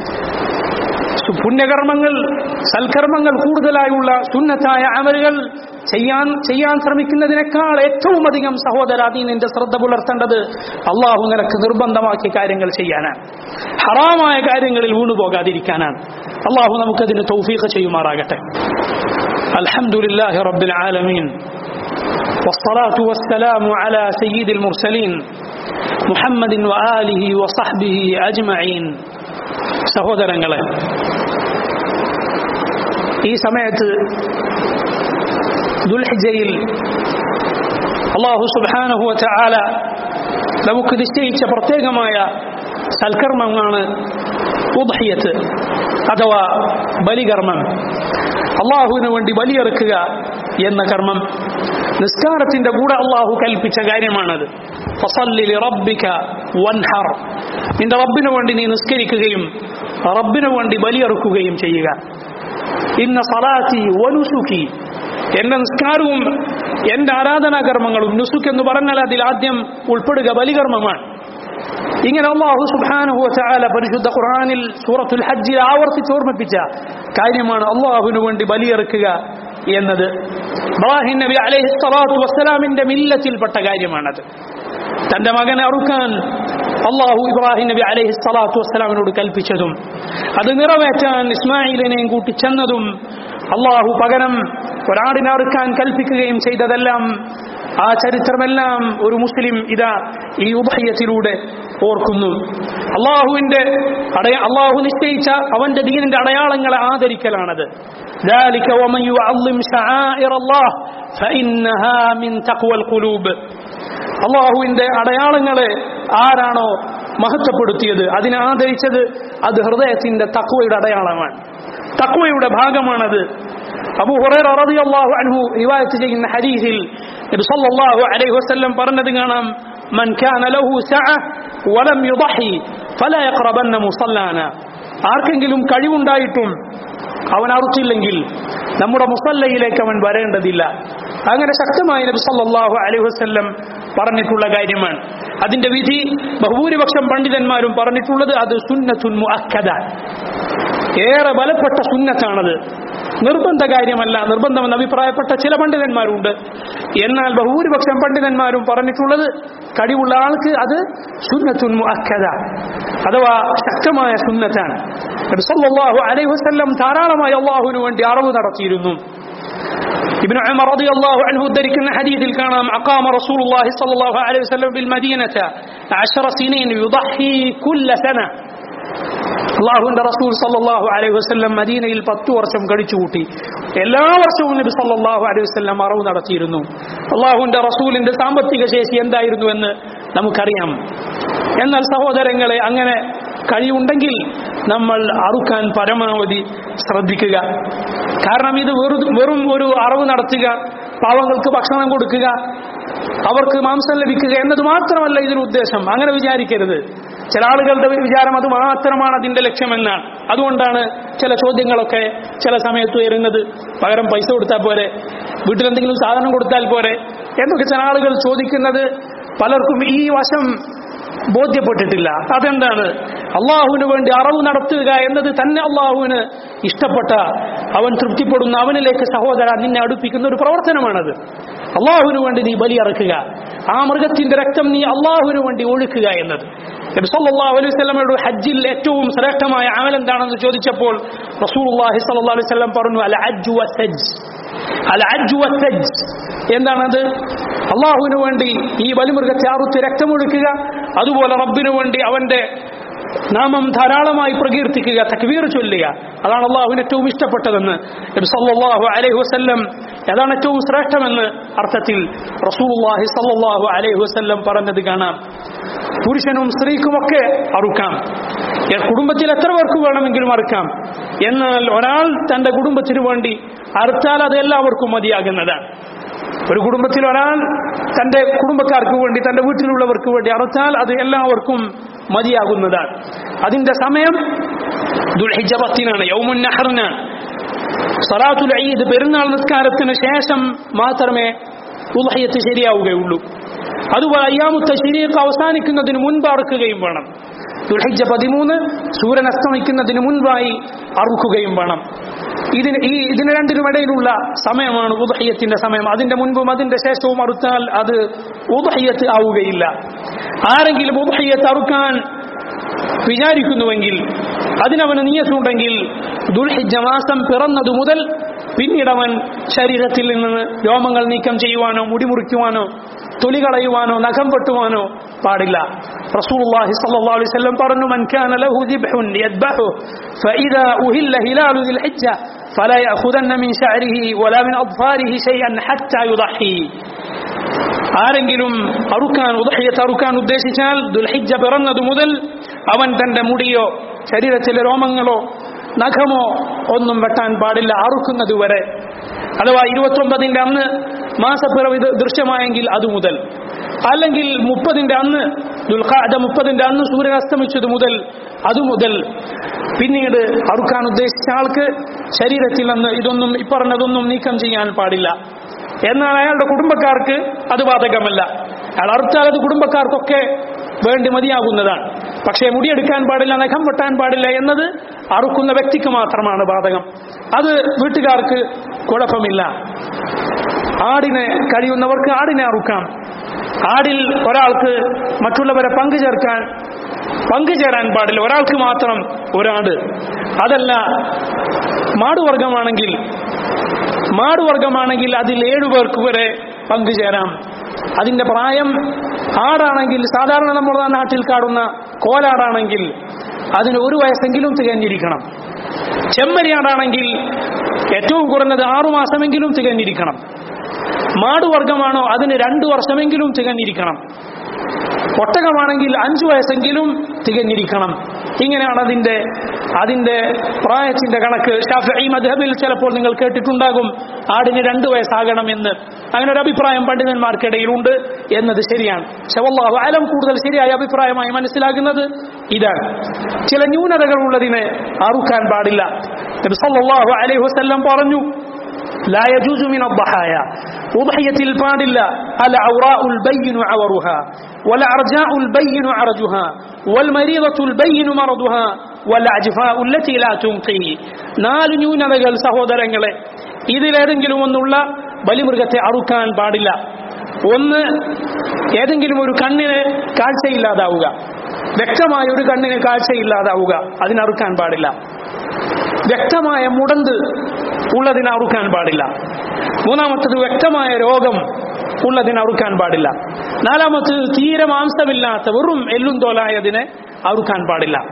പുണ്യകർമ്മങ്ങൾ സൽക്കർമ്മങ്ങൾ കൂടുതലായുള്ള സുന്നത്തായ അമലുകൾ ചെയ്യാൻ ചെയ്യാൻ ശ്രമിക്കുന്നതിനേക്കാൾ ഏറ്റവും അധികം സഹോദര നീ നിന്റെ ശ്രദ്ധ പുലർത്തേണ്ടത് അള്ളാഹു നിനക്ക് നിർബന്ധമാക്കിയ കാര്യങ്ങൾ ചെയ്യാനാണ് ഹറാമായ കാര്യങ്ങളിൽ വീണുപോകാതിരിക്കാനാണ് അള്ളാഹു നമുക്കതിന് തൗഫീഖ് ചെയ്യുമാറാകട്ടെ അൽഹംദുലില്ലാഹി റബ്ബിൽ ആലമീൻ والصلاة والسلام على سيد المرسلين محمد وآله وصحبه أجمعين സഹോദരങ്ങളെ ഈ സമയത്ത് ദുൽഹിജയിൽ അള്ളാഹു സുബാനഹു ചാല നമുക്ക് നിശ്ചയിച്ച പ്രത്യേകമായ സൽക്കർമ്മമാണ് ഉദ്ഹയത്ത് അഥവാ ബലികർമ്മം അള്ളാഹുവിന് വേണ്ടി ബലിയെറുക്കുക എന്ന കർമ്മം നിസ്കാരത്തിന്റെ കൂടെ അള്ളാഹു കൽപ്പിച്ച കാര്യമാണത് വൻഹർ നിന്റെ റബ്ബിന് വേണ്ടി നീ നിസ്കരിക്കുകയും റബ്ബിന് വേണ്ടി ബലിയെറുക്കുകയും ചെയ്യുക ഇന്ന സലാത്തി വനുസുഖി എന്റെ നിസ്കാരവും എന്റെ ആരാധനാകർമ്മങ്ങളും നുസുഖ് എന്ന് പറഞ്ഞാൽ അതിൽ ആദ്യം ഉൾപ്പെടുക ബലികർമ്മമാണ് ഇങ്ങനെ അള്ളാഹു സുബാനുഹു ചാല പരിശുദ്ധ ഖുർആനിൽ സൂറത്തുൽ ഹജ്ജിൽ ആവർത്തിച്ച് ഓർമ്മിപ്പിച്ച കാര്യമാണ് അള്ളാഹുവിന് വേണ്ടി ബലിയെറുക്കുക എന്നത് ഇബ്രാഹിം നബി അലൈഹി സ്വലാത്തു വസ്സലാമിന്റെ മില്ലത്തിൽപ്പെട്ട കാര്യമാണത് തന്റെ മകനെ അറുക്കാൻ അള്ളാഹു ഇബ്രാഹിം നബി അലൈഹി സ്വലാത്തു വസ്സലാമിനോട് കൽപ്പിച്ചതും അത് നിറവേറ്റാൻ ഇസ്മായിലിനെയും കൂട്ടി ചെന്നതും അള്ളാഹു പകരം ഒരാടിനെ അറുക്കാൻ കൽപ്പിക്കുകയും ചെയ്തതെല്ലാം ആ ചരിത്രമെല്ലാം ഒരു മുസ്ലിം ഇതാ ഈ ഉഭയത്തിലൂടെ ഓർക്കുന്നു അള്ളാഹുവിന്റെ അടയ അള്ളാഹു നിശ്ചയിച്ച അവന്റെ ദീനിന്റെ അടയാളങ്ങളെ ആദരിക്കലാണത് ذلك ومن يعظم شعائر الله فإنها من تقوى القلوب അള്ളാഹുവിന്റെ അടയാളങ്ങളെ ആരാണോ മഹത്വപ്പെടുത്തിയത് അതിനെ ആദരിച്ചത് അത് ഹൃദയത്തിന്റെ തക്വയുടെ അടയാളമാണ് തക്വയുടെ ഭാഗമാണത് അബു ഹുറൈറ റളിയല്ലാഹു അൻഹു റിവായത്ത് ചെയ്യുന്ന ഹദീസിൽ നബി സല്ലല്ലാഹു അലൈഹി വസല്ലം പറഞ്ഞത് കാണാം മൻ കാന ലഹു സഅ വലം യുضحി ഫലാ യഖറബന്ന മുസല്ലാന ആർക്കെങ്കിലും കഴിവുണ്ടായിട്ടും അവൻ അറുത്തില്ലെങ്കിൽ നമ്മുടെ മുസല്ലയിലേക്ക് അവൻ വരേണ്ടതില്ല അങ്ങനെ ശക്തമായി നബി സല്ലല്ലാഹു അലൈഹി വസല്ലം പറഞ്ഞിട്ടുള്ള കാര്യമാണ് അതിന്റെ വിധി ബഹുഭൂരിപക്ഷം പണ്ഡിതന്മാരും പറഞ്ഞിട്ടുള്ളത് അത് സുന്നത്തുൻ മുഅക്കദ ഏറെ ബലപ്പെട്ട സുന്നത്താണത് നിർബന്ധ കാര്യമല്ല നിർബന്ധമെന്ന് അഭിപ്രായപ്പെട്ട ചില പണ്ഡിതന്മാരുണ്ട് എന്നാൽ ബഹുഭൂരിപക്ഷം പണ്ഡിതന്മാരും പറഞ്ഞിട്ടുള്ളത് കഴിവുള്ള ആൾക്ക് അത് സുന്നത്തുൻ മുഅക്കദ അഥവാ ശക്തമായ സുന്നത്താണ് നബി സല്ലല്ലാഹു അലൈഹി വസല്ലം ധാരാളമായി അള്ളാഹുവിന് വേണ്ടി അറിവ് നടത്തിയിരുന്നു ابن عمر رضي الله عنه ذلك حديث الكلام أقام رسول الله صلى الله عليه وسلم بالمدينة عشر سنين يضحي كل سنة അള്ളാഹുവിന്റെ റസൂൽ സല്ലല്ലാഹു അലൈഹി വസല്ലം മദീനയിൽ പത്തു വർഷം കഴിച്ചുകൂട്ടി എല്ലാ വർഷവും നബി സല്ലല്ലാഹു അലൈഹി വസല്ലം മറവ് നടത്തിയിരുന്നു അള്ളാഹുവിന്റെ റസൂലിന്റെ സാമ്പത്തിക ശേഷി എന്തായിരുന്നു എന്ന് നമുക്കറിയാം എന്നാൽ സഹോദരങ്ങളെ അങ്ങനെ കഴിവുണ്ടെങ്കിൽ നമ്മൾ അറുക്കാൻ പരമാവധി ശ്രദ്ധിക്കുക കാരണം ഇത് വെറു വെറും ഒരു അറവ് നടത്തുക പാവങ്ങൾക്ക് ഭക്ഷണം കൊടുക്കുക അവർക്ക് മാംസം ലഭിക്കുക എന്നത് മാത്രമല്ല ഇതിന് ഉദ്ദേശം അങ്ങനെ വിചാരിക്കരുത് ചില ആളുകളുടെ വിചാരം അത് മാത്രമാണ് അതിന്റെ ലക്ഷ്യമെന്നാണ് അതുകൊണ്ടാണ് ചില ചോദ്യങ്ങളൊക്കെ ചില സമയത്ത് വരുന്നത് പകരം പൈസ കൊടുത്താൽ പോരെ വീട്ടിലെന്തെങ്കിലും സാധനം കൊടുത്താൽ പോരെ എന്നൊക്കെ ചില ആളുകൾ ചോദിക്കുന്നത് പലർക്കും ഈ വശം ബോധ്യപ്പെട്ടിട്ടില്ല അതെന്താണ് അള്ളാഹുവിന് വേണ്ടി അറവ് നടത്തുക എന്നത് തന്നെ അള്ളാഹുവിന് ഇഷ്ടപ്പെട്ട അവൻ തൃപ്തിപ്പെടുന്ന അവനിലേക്ക് സഹോദര നിന്നെ അടുപ്പിക്കുന്ന ഒരു പ്രവർത്തനമാണത് അള്ളാഹുവിന് വേണ്ടി നീ ബലിയറക്കുക ആ മൃഗത്തിന്റെ രക്തം നീ അള്ളാഹുവിന് വേണ്ടി ഒഴുക്കുക എന്നത് നബി സല്ലല്ലാഹു അലൈഹി വസല്ലമയുടെ ഹജ്ജിൽ ഏറ്റവും ശ്രേഷ്ഠമായ അമൽ എന്താണെന്ന് ചോദിച്ചപ്പോൾ റസൂലുള്ളാഹി സ്വല്ലല്ലാഹു അലൈഹി വസല്ലം പറഞ്ഞു അൽ ഹജ്ജു വസ്സജ് അൽ ഹജ്ജു വസ്സജ് എന്താണത് അള്ളാഹുവിന് വേണ്ടി ഈ ബലിമൃഗത്തെ അറുത്ത് രക്തമൊഴുക്കുക അതുപോലെ റബ്ബിനു വേണ്ടി അവന്റെ നാമം ധാരാളമായി പ്രകീർത്തിക്കുക തക്വീർ ചൊല്ലുക അതാണ് അള്ളാഹുവിന് ഏറ്റവും ഇഷ്ടപ്പെട്ടതെന്ന് നബി സല്ലല്ലാഹു അലൈഹി വസല്ലം അതാണ് ഏറ്റവും ശ്രേഷ്ഠമെന്ന് അർത്ഥത്തിൽ റസൂലുള്ളാഹി സല്ലല്ലാഹു അലൈഹി വസല്ലം പറഞ്ഞത് കാണാം പുരുഷനും സ്ത്രീക്കുമൊക്കെ അറുക്കാം എ- കുടുംബത്തിൽ എത്ര പേർക്ക് വേണമെങ്കിലും അറുക്കാം എന്നാൽ ഒരാൾ തന്റെ കുടുംബത്തിന് വേണ്ടി അറുത്താൽ അത് എല്ലാവർക്കും മതിയാകുന്നതാണ് ഒരു കുടുംബത്തിൽ ഒരാൾ തന്റെ കുടുംബക്കാർക്ക് വേണ്ടി തന്റെ വീട്ടിലുള്ളവർക്ക് വേണ്ടി അറുത്താൽ അത് എല്ലാവർക്കും മതിയാകുന്നതാണ് അതിന്റെ സമയം ദുൽഹിജ പത്തിനാണ് യൗമുൻ നഹറിനാണ് സലാത്തുൽ ഈദ് പെരുന്നാൾ നിസ്കാരത്തിന് ശേഷം മാത്രമേ ഉൽഹയത്ത് ശരിയാവുകയുള്ളൂ അതുപോലെ അയ്യാമുത്ത ശരീരത്ത് അവസാനിക്കുന്നതിന് മുൻപ് അറുക്കുകയും വേണം ദുൽഹിജ പതിമൂന്ന് സൂര്യൻ അസ്തമിക്കുന്നതിന് മുൻപായി അറുക്കുകയും വേണം ഇതിന് ഈ ഇതിന് രണ്ടിനുമിടയിലുള്ള സമയമാണ് ഉദഹയ്യത്തിന്റെ സമയം അതിന്റെ മുൻപും അതിന്റെ ശേഷവും അറുത്താൽ അത് ഉദഹയ്യത്ത് ആവുകയില്ല ആരെങ്കിലും ഉദഹയ്യത്ത് അറുക്കാൻ വിചാരിക്കുന്നുവെങ്കിൽ അതിനവന് നീയത്തുണ്ടെങ്കിൽ ദുൽഹിജ മാസം പിറന്നതു മുതൽ പിന്നീട് അവൻ ശരീരത്തിൽ നിന്ന് രോമങ്ങൾ നീക്കം ചെയ്യുവാനോ മുടി മുറിക്കുവാനോ തൊലി കളയുവാനോ നഖം വെട്ടുവാനോ പാടില്ല റസൂലുള്ളാഹി സ്വല്ലല്ലാഹു അലൈഹി വസല്ലം പറഞ്ഞു മൻ കാന ലഹു ദിബ്ഹുൻ യദ്ബഹു ഫഇദാ ഉഹില്ല ഹിലാലു ദിൽ ഹിജ്ജ فلا يأخذن من شعره ولا من أظفاره شيئا حتى يضحي ആരെങ്കിലും അറുക്കാൻ ഉദഹയ്യത്ത് അറുക്കാൻ ഉദ്ദേശിച്ചാൽ ദുൽഹിജ്ജ പിറന്നതു മുതൽ അവൻ തന്റെ മുടിയോ ശരീരത്തിലെ രോമങ്ങളോ നഖമോ ഒന്നും വെട്ടാൻ പാടില്ല അറുക്കുന്നത് വരെ അഥവാ ഇരുപത്തൊമ്പതിന്റെ അന്ന് മാസപ്പിറവി ദൃ- ദൃശ്യമായെങ്കിൽ അതു മുതൽ അല്ലെങ്കിൽ മുപ്പതിന്റെ അന്ന് ദുൽഖാദ മുപ്പതിന്റെ അന്ന് സൂര്യൻ അസ്തമിച്ചത് മുതൽ അതു മുതൽ പിന്നീട് അറുക്കാൻ ഉദ്ദേശിച്ച ആൾക്ക് ശരീരത്തിൽ നിന്ന് ഇതൊന്നും ഇപ്പറഞ്ഞതൊന്നും നീക്കം ചെയ്യാൻ പാടില്ല എന്നാൽ അയാളുടെ കുടുംബക്കാർക്ക് അത് ബാധകമല്ല അയാൾ അറുത്താൽ അത് കുടുംബക്കാർക്കൊക്കെ വേണ്ടി മതിയാകുന്നതാണ് പക്ഷേ മുടിയെടുക്കാൻ പാടില്ല നഖം വെട്ടാൻ പാടില്ല എന്നത് അറുക്കുന്ന വ്യക്തിക്ക് മാത്രമാണ് ബാധകം അത് വീട്ടുകാർക്ക് കുഴപ്പമില്ല ആടിനെ കഴിയുന്നവർക്ക് ആടിനെ അറുക്കാം ആടിൽ ഒരാൾക്ക് മറ്റുള്ളവരെ പങ്കുചേർക്കാൻ പങ്കുചേരാൻ പാടില്ല ഒരാൾക്ക് മാത്രം ഒരാട് അതല്ല മാടുവർഗമാണെങ്കിൽ മാടുവർഗമാണെങ്കിൽ അതിൽ ഏഴു പേർക്ക് വരെ പങ്കുചേരാം അതിന്റെ പ്രായം ആടാണെങ്കിൽ സാധാരണ നമ്മുടെ നാട്ടിൽ കാണുന്ന കോലാടാണെങ്കിൽ അതിന് ഒരു വയസ്സെങ്കിലും തികഞ്ഞിരിക്കണം ചെമ്മരിയാടാണെങ്കിൽ ഏറ്റവും കുറഞ്ഞത് ആറുമാസമെങ്കിലും തികഞ്ഞിരിക്കണം മാടുവർഗമാണോ അതിന് രണ്ടു വർഷമെങ്കിലും തികഞ്ഞിരിക്കണം ഒട്ടകമാണെങ്കിൽ അഞ്ചു വയസ്സെങ്കിലും തികഞ്ഞിരിക്കണം ഇങ്ങനെയാണ് അതിന്റെ അതിന്റെ പ്രായത്തിന്റെ കണക്ക് ഷാഫി മദ്ഹബിൽ ചിലപ്പോൾ നിങ്ങൾ കേട്ടിട്ടുണ്ടാകും ആടിന് രണ്ടു വയസ്സാകണം എന്ന് അങ്ങനെ ഒരു അഭിപ്രായം പണ്ഡിതന്മാർക്കിടയിലുണ്ട് എന്നത് ശരിയാണ് ശവല്ലാഹു അലം കൂടുതൽ ശരിയായ അഭിപ്രായമായി മനസ്സിലാകുന്നത് ഇതാണ് ചില ന്യൂനതകൾ ഉള്ളതിനെ അറുക്കാൻ പാടില്ല നബി സല്ലല്ലാഹു അലൈഹി വസല്ലം പറഞ്ഞു لا يجوز من الضحايا وضحية البادل العوراء البين عورها والأرجاء البين عرجها والمريضة البين مرضها والعجفاء التي لا تنقي നാല് ന്യൂനതകൾ സഹോദരങ്ങളെ ഇതിലേതെങ്കിലും ഒന്നുള്ള ബലിമൃഗത്തെ അറുക്കാൻ പാടില്ല ഒന്ന് ഏതെങ്കിലും ഒരു കണ്ണിന് കാഴ്ചയില്ലാതാവുക വ്യക്തമായ ഒരു കണ്ണിന് കാഴ്ചയില്ലാതാവുക അതിനറുക്കാൻ പാടില്ല വ്യക്തമായ മുടന്ത് ഉള്ളതിന് അറുക്കാൻ പാടില്ല മൂന്നാമത്തത് വ്യക്തമായ രോഗം ഉള്ളതിന് അറുക്കാൻ പാടില്ല നാലാമത്തത് തീരെ മാംസമില്ലാത്ത വെറും എല്ലും തോലായതിനെ അറുക്കാൻ പാടില്ല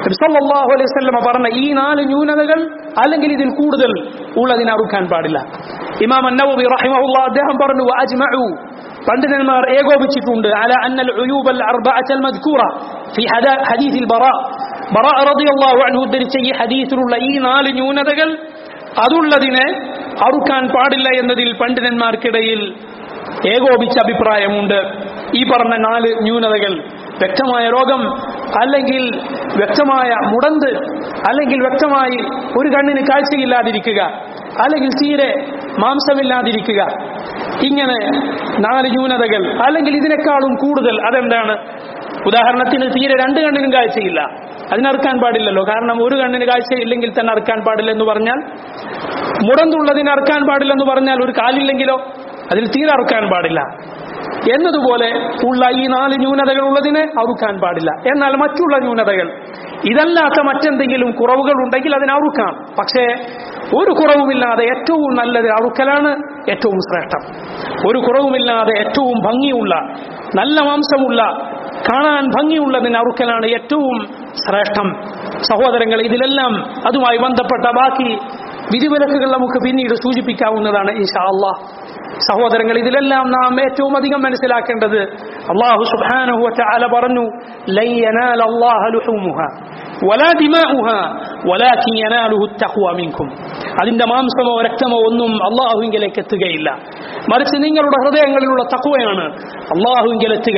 നബി സല്ലല്ലാഹു അലൈഹി വസല്ലമ പറഞ്ഞ ഈ നാല് ന്യൂനതകൾ അല്ലെങ്കിൽ ഇതിൽ കൂടുതൽ ഉള്ളതിനെ അറുക്കാൻ പാടില്ല ഇമാം അന്നവബി റഹിമഹുല്ല അദ്ദേഹം പറഞ്ഞു അജ്മഉ പണ്ഡിതന്മാർ ഏകോപിച്ചിട്ടുണ്ട് അല അന്നൽ ഉയൂബൽ അർബഅത്തൽ മദ്കൂറ ഫി ഹദീസിൽ ബറാ ബറാ റളിയല്ലാഹു അൻഹു ഉദ്ധരിച്ച ഈ ഹദീസിലുള്ള ഈ നാല് ന്യൂനതകൾ അതുള്ളതിനെ അറുക്കാൻ പാടില്ല എന്നതിൽ പണ്ഡിതന്മാർക്കിടയിൽ ഏകോപിച്ച അഭിപ്രായമുണ്ട് ഈ പറഞ്ഞ നാല് ന്യൂനതകൾ വ്യക്തമായ രോഗം അല്ലെങ്കിൽ വ്യക്തമായ മുടന്ത് അല്ലെങ്കിൽ വ്യക്തമായി ഒരു കണ്ണിന് കാഴ്ചയില്ലാതിരിക്കുക അല്ലെങ്കിൽ തീരെ മാംസമില്ലാതിരിക്കുക ഇങ്ങനെ നാല് ന്യൂനതകൾ അല്ലെങ്കിൽ ഇതിനേക്കാളും കൂടുതൽ അതെന്താണ് ഉദാഹരണത്തിന് തീരെ രണ്ട് കണ്ണിനും കാഴ്ചയില്ല അതിനറുക്കാൻ പാടില്ലല്ലോ കാരണം ഒരു കണ്ണിന് കാഴ്ചയില്ലെങ്കിൽ തന്നെ അറുക്കാൻ പാടില്ല എന്ന് പറഞ്ഞാൽ മുടന്തുള്ളതിന് അറുക്കാൻ പാടില്ലെന്ന് പറഞ്ഞാൽ ഒരു കാലില്ലെങ്കിലോ അതിൽ തീരെ അറുക്കാൻ പാടില്ല എന്നതുപോലെ ഉള്ള ഈ നാല് ന്യൂനതകൾ ഉള്ളതിനെ അറുക്കാൻ പാടില്ല എന്നാൽ മറ്റുള്ള ന്യൂനതകൾ ഇതല്ലാത്ത മറ്റെന്തെങ്കിലും കുറവുകൾ ഉണ്ടെങ്കിൽ അതിനെ അറുക്കാം പക്ഷേ ഒരു കുറവുമില്ലാതെ ഏറ്റവും നല്ലത് അറുക്കലാണ് ഏറ്റവും ശ്രേഷ്ഠം ഒരു കുറവുമില്ലാതെ ഏറ്റവും ഭംഗിയുള്ള നല്ല മാംസമുള്ള കാണാൻ ഭംഗിയുള്ളതിന് അറുക്കലാണ് ഏറ്റവും ശ്രേഷ്ഠം സഹോദരങ്ങൾ ഇതിലെല്ലാം അതുമായി ബന്ധപ്പെട്ട ബാക്കി വിധിവിലക്കുകൾ നമുക്ക് പിന്നീട് സൂചിപ്പിക്കാവുന്നതാണ് ഇൻഷാ അള്ളാഹ് സഹോദരങ്ങൾ ഇതിലെല്ലാം നാം ഏറ്റവും അധികം മനസ്സിലാക്കേണ്ടത് അള്ളാഹു സുബ്ഹാനഹു വതആല പറഞ്ഞു ലൻ യനാല അല്ലാഹ ലുഹൂമുഹ വലാ ദിമാഉഹ വലാകിൻ യനാലുഹു തഖ്വ മിൻകും അതിന്റെ മാംസമോ രക്തമോ ഒന്നും അള്ളാഹുവിലേക്ക് എത്തുകയില്ല മറിച്ച് നിങ്ങളുടെ ഹൃദയങ്ങളിലുള്ള തഖ്വയാണ് അള്ളാഹുവിൽ എത്തുക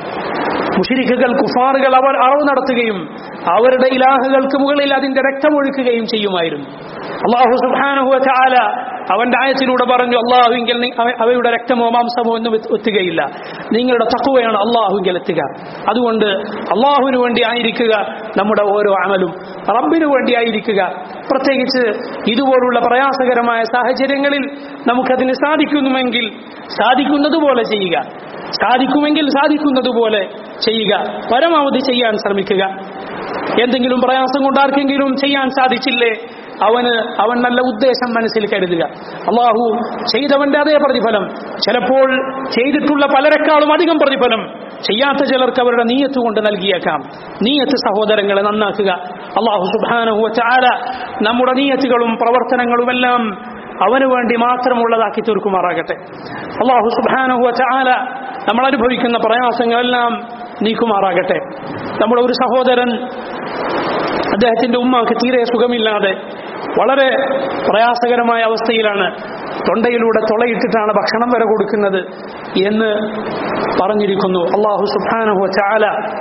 മുഷിരിക്കുകൾ കുഫാറുകൾ അവർ അറവ് നടത്തുകയും അവരുടെ ഇലാഹുകൾക്ക് മുകളിൽ അതിന്റെ രക്തമൊഴുക്കുകയും ചെയ്യുമായിരുന്നു അള്ളാഹു സുബാനഹു ചാല അവന്റെ ആയത്തിലൂടെ പറഞ്ഞു അള്ളാഹുവിങ്കിൽ അവയുടെ രക്തമോ മാംസമോ ഒന്നും എത്തുകയില്ല നിങ്ങളുടെ തക്കുവയാണ് അള്ളാഹുവിൽ എത്തുക അതുകൊണ്ട് അള്ളാഹുവിന് വേണ്ടി ആയിരിക്കുക നമ്മുടെ ഓരോ അമലും റബ്ബിന് വേണ്ടി ആയിരിക്കുക പ്രത്യേകിച്ച് ഇതുപോലുള്ള പ്രയാസകരമായ സാഹചര്യങ്ങളിൽ നമുക്കതിന് സാധിക്കുന്നുമെങ്കിൽ സാധിക്കുന്നതുപോലെ ചെയ്യുക സാധിക്കുമെങ്കിൽ സാധിക്കുന്നതുപോലെ ചെയ്യുക പരമാവധി ചെയ്യാൻ ശ്രമിക്കുക എന്തെങ്കിലും പ്രയാസം കൊണ്ട് ആർക്കെങ്കിലും ചെയ്യാൻ സാധിച്ചില്ലേ അവന് അവൻ നല്ല ഉദ്ദേശം മനസ്സിൽ കരുതുക അള്ളാഹു ചെയ്തവന്റെ അതേ പ്രതിഫലം ചിലപ്പോൾ ചെയ്തിട്ടുള്ള പലരെക്കാളും അധികം പ്രതിഫലം ചെയ്യാത്ത ചിലർക്ക് അവരുടെ നീയത്ത് കൊണ്ട് നൽകിയേക്കാം നീയത്ത് സഹോദരങ്ങളെ നന്നാക്കുക അള്ളാഹു സുബാനഹു ചാല നമ്മുടെ നീയത്തുകളും പ്രവർത്തനങ്ങളുമെല്ലാം അവന് വേണ്ടി മാത്രമുള്ളതാക്കി തീർക്കുമാറാകട്ടെ അള്ളാഹു സുബാനഹു ചാല നമ്മൾ അനുഭവിക്കുന്ന പ്രയാസങ്ങളെല്ലാം നീക്കുമാറാകട്ടെ നമ്മുടെ ഒരു സഹോദരൻ അദ്ദേഹത്തിന്റെ ഉമ്മാക്ക് തീരെ സുഖമില്ലാതെ വളരെ പ്രയാസകരമായ അവസ്ഥയിലാണ് തൊണ്ടയിലൂടെ തുളയിട്ടിട്ടാണ് ഭക്ഷണം വരെ കൊടുക്കുന്നത് എന്ന് പറഞ്ഞിരിക്കുന്നു അള്ളാഹു സുബാനഹു ചാല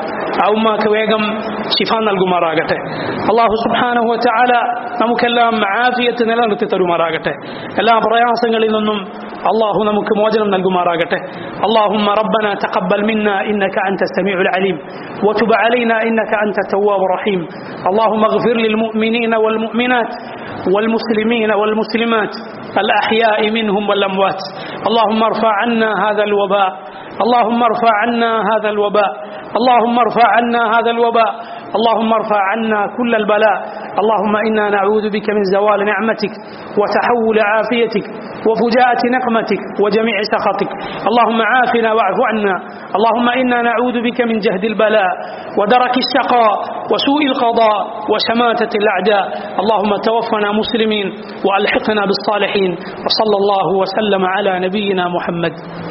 ആ ഉമ്മാക്ക് വേഗം ശിഫ നൽകുമാറാകട്ടെ അള്ളാഹു സുബാനഹു ചാല നമുക്കെല്ലാം ആഫിയത്ത് നിലനിർത്തി തരുമാറാകട്ടെ എല്ലാ പ്രയാസങ്ങളിൽ നിന്നും അള്ളാഹു നമുക്ക് മോചനം നൽകുമാറാകട്ടെ اللهم ربنا تقبل منا إنك أنت السميع العليم وتب علينا إنك أنت التواب الرحيم اللهم اغفر للمؤمنين والمؤمنات والمسلمين والمسلمات الأحياء منهم والأموات اللهم ارفع عنا هذا الوباء اللهم ارفع عنا هذا الوباء اللهم ارفع عنا هذا الوباء اللهم ارفع عنا كل البلاء اللهم إنا نعوذ بك من زوال نعمتك وتحول عافيتك وفجاءة نقمتك وجميع سخطك اللهم عافنا واعف عنا اللهم إنا نعوذ بك من جهد البلاء ودرك الشقاء وسوء القضاء وشماتة الأعداء اللهم توفنا مسلمين وألحقنا بالصالحين وصلى الله وسلم على نبينا محمد